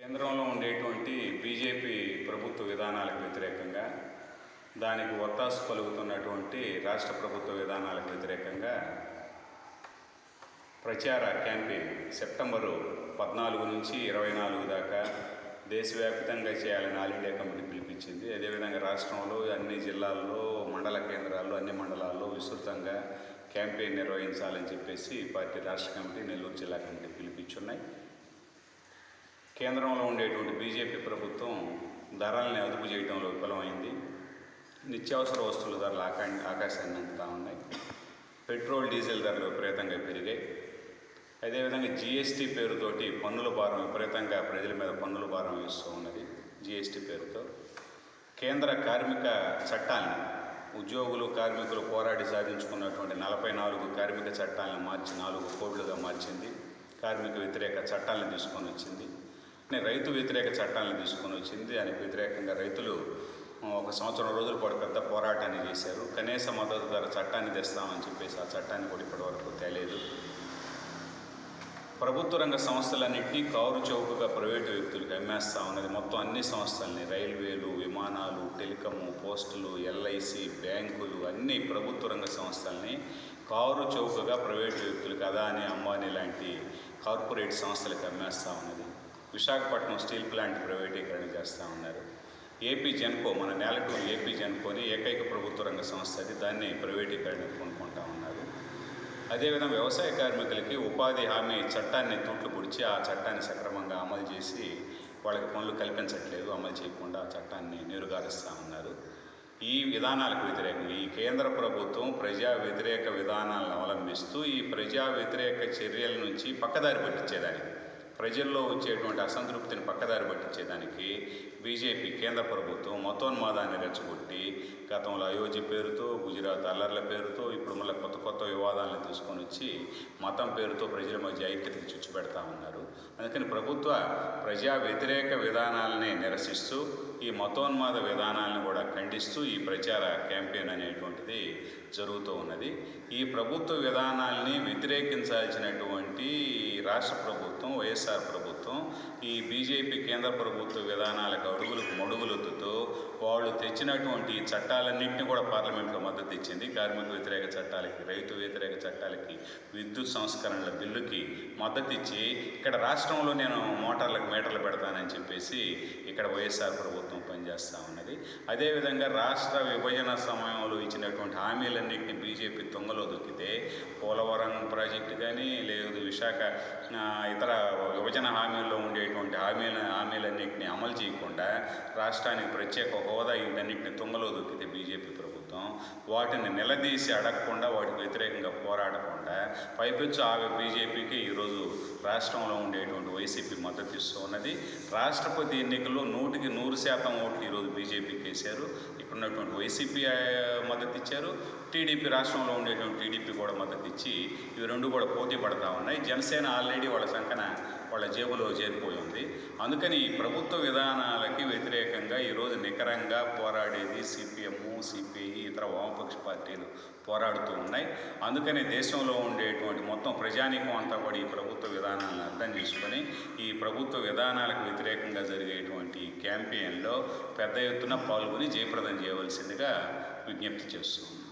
కేంద్రంలో ఉండేటువంటి బీజేపీ ప్రభుత్వ విధానాలకు వ్యతిరేకంగా దానికి ఒత్తాసు పలుకుతున్నటువంటి రాష్ట్ర ప్రభుత్వ విధానాలకు వ్యతిరేకంగా ప్రచార క్యాంపెయిన్ సెప్టెంబరు పద్నాలుగు నుంచి ఇరవై నాలుగు దాకా దేశవ్యాప్తంగా చేయాలని ఆల్ ఇండియా కమిటీ పిలిపించింది అదేవిధంగా రాష్ట్రంలో అన్ని జిల్లాల్లో మండల కేంద్రాల్లో అన్ని మండలాల్లో విస్తృతంగా క్యాంపెయిన్ నిర్వహించాలని చెప్పేసి పార్టీ రాష్ట్ర కమిటీ నెల్లూరు జిల్లా కమిటీ పిలిపించున్నాయి కేంద్రంలో ఉండేటువంటి బీజేపీ ప్రభుత్వం ధరల్ని అదుపు చేయడంలో విఫలమైంది నిత్యావసర వస్తువుల ధరలు ఆకా ఆకాశాన్ని అంటుతా ఉన్నాయి పెట్రోల్ డీజిల్ ధరలు విపరీతంగా పెరిగాయి అదేవిధంగా జీఎస్టీ పేరుతోటి పన్నుల భారం విపరీతంగా ప్రజల మీద పన్నుల భారం వేస్తూ ఉన్నది జీఎస్టీ పేరుతో కేంద్ర కార్మిక చట్టాన్ని ఉద్యోగులు కార్మికులు పోరాడి సాధించుకున్నటువంటి నలభై నాలుగు కార్మిక చట్టాలను మార్చి నాలుగు కోడ్లుగా మార్చింది కార్మిక వ్యతిరేక చట్టాలను తీసుకొని వచ్చింది అంటే రైతు వ్యతిరేక చట్టాలను తీసుకొని వచ్చింది దానికి వ్యతిరేకంగా రైతులు ఆ, ఒక సంవత్సరం రోజుల పాటు పెద్ద పోరాటాన్ని చేశారు కనీస మద్దతు ధర చట్టాన్ని తెస్తామని చెప్పేసి ఆ చట్టాన్ని కూడా ఇప్పటివరకు తేలేదు ప్రభుత్వ రంగ సంస్థలన్నింటినీ కారు చౌకగా ప్రైవేటు వ్యక్తులకు అమ్మేస్తా ఉన్నది మొత్తం అన్ని సంస్థల్ని రైల్వేలు విమానాలు టెలికాము పోస్టులు ఎల్ఐసి బ్యాంకులు అన్ని ప్రభుత్వ రంగ సంస్థల్ని కారు చౌకగా ప్రైవేటు వ్యక్తులకు అదాని అంబానీ లాంటి కార్పొరేట్ సంస్థలకు అమ్మేస్తా ఉన్నది విశాఖపట్నం స్టీల్ ప్లాంట్ ప్రైవేటీకరణ చేస్తూ ఉన్నారు ఏపీ జెన్కో మన నేలటూరు ఏపీ జెన్కోని ఏకైక ప్రభుత్వ రంగ సంస్థ అది దాన్ని ప్రైవేటీకరణ కొనుక్కుంటా ఉన్నారు అదేవిధంగా వ్యవసాయ కార్మికులకి ఉపాధి హామీ చట్టాన్ని తూట్లు పొడిచి ఆ చట్టాన్ని సక్రమంగా అమలు చేసి వాళ్ళకి పనులు కల్పించట్లేదు అమలు చేయకుండా ఆ చట్టాన్ని నీరుగారుస్తూ ఉన్నారు ఈ విధానాలకు వ్యతిరేకంగా ఈ కేంద్ర ప్రభుత్వం ప్రజా వ్యతిరేక విధానాలను అవలంబిస్తూ ఈ ప్రజా వ్యతిరేక చర్యల నుంచి పక్కదారి పట్టించేదానికి ప్రజల్లో వచ్చేటువంటి అసంతృప్తిని పక్కదారి పట్టించేదానికి బీజేపీ కేంద్ర ప్రభుత్వం మతోన్మాదాన్ని రెచ్చగొట్టి గతంలో అయోధ్య పేరుతో గుజరాత్ అల్లర్ల పేరుతో ఇప్పుడు మళ్ళీ కొత్త కొత్త వివాదాలను తీసుకొని వచ్చి మతం పేరుతో ప్రజల మధ్య ఐక్యతకి చిచ్చు పెడతా ఉన్నారు అందుకని ప్రభుత్వ ప్రజా వ్యతిరేక విధానాలని నిరసిస్తూ ఈ మతోన్మాద విధానాలను కూడా ఖండిస్తూ ఈ ప్రచార క్యాంపెయిన్ అనేటువంటిది జరుగుతూ ఉన్నది ఈ ప్రభుత్వ విధానాల్ని వ్యతిరేకించాల్సినటువంటి ఈ రాష్ట్ర ప్రభుత్వం వైఎస్ఆర్ ప్రభుత్వం ఈ బీజేపీ కేంద్ర ప్రభుత్వ విధానాలకు అడుగులకు మడుగులొత్తుతూ వాళ్ళు తెచ్చినటువంటి ఈ చట్టాలన్నింటినీ కూడా పార్లమెంట్లో మద్దతు ఇచ్చింది కార్మిక వ్యతిరేక చట్టాలకి రైతు వ్యతిరేక చట్టాలకి విద్యుత్ సంస్కరణల బిల్లుకి మద్దతు ఇచ్చి ఇక్కడ రాష్ట్రంలో నేను మోటార్లకు మీటర్లు పెడతానని చెప్పేసి ఇక్కడ వైఎస్ఆర్ ప్రభుత్వం పనిచేస్తూ ఉన్నది అదేవిధంగా రాష్ట్ర విభజన సమయంలో ఇచ్చినటువంటి హామీలన్నింటినీ బీజేపీ తొంగలో దొక్కితే పోలవరం ప్రాజెక్టు కానీ లేదు విశాఖ ఆ, ఇతర విభజన హామీల్లో ఉండేటువంటి హామీల హామీలన్నింటినీ అమలు చేయకుండా రాష్ట్రానికి ప్రత్యేక హోదా వీటన్నిటిని తుంగలో దొక్కితే బీజేపీ ప్రభుత్వం వాటిని నిలదీసి అడగకుండా వాటికి వ్యతిరేకంగా పోరాడకుండా పైపెచ్చు ఆ బీజేపీకి ఈరోజు రాష్ట్రంలో ఉండేటువంటి వైసీపీ మద్దతు ఇస్తూ ఉన్నది రాష్ట్రపతి ఎన్నికల్లో నూటికి నూరు శాతం ఓట్లు ఈరోజు బీజేపీకి వేశారు ఇక్కడ ఉన్నటువంటి వైసీపీ ఆ, మద్దతు ఇచ్చారు టీడీపీ రాష్ట్రంలో ఉండేటువంటి టీడీపీ కూడా మద్దతు ఇచ్చి ఇవి రెండు కూడా పోటీ పడతా ఉన్నాయి జనసేన ఆల్రెడీ వాళ్ళ సంకన వాళ్ళ జేబులో చేరిపోయి ఉంది అందుకని ఈ ప్రభుత్వ విధానాలకి వ్యతిరేకంగా ఈరోజు నికరంగా పోరాడేది సిపిఎం సిపిఐ ఇతర వామపక్ష పార్టీలు పోరాడుతూ ఉన్నాయి అందుకని దేశంలో ఉండేటువంటి మొత్తం ప్రజానీకం అంతా కూడా ఈ ప్రభుత్వ విధానాలను అర్థం చేసుకొని ఈ ప్రభుత్వ విధానాలకు వ్యతిరేకంగా జరిగేటువంటి ఈ క్యాంపెయిన్లో పెద్ద ఎత్తున పాల్గొని జయప్రదం చేయవలసిందిగా విజ్ఞప్తి చేస్తున్నాం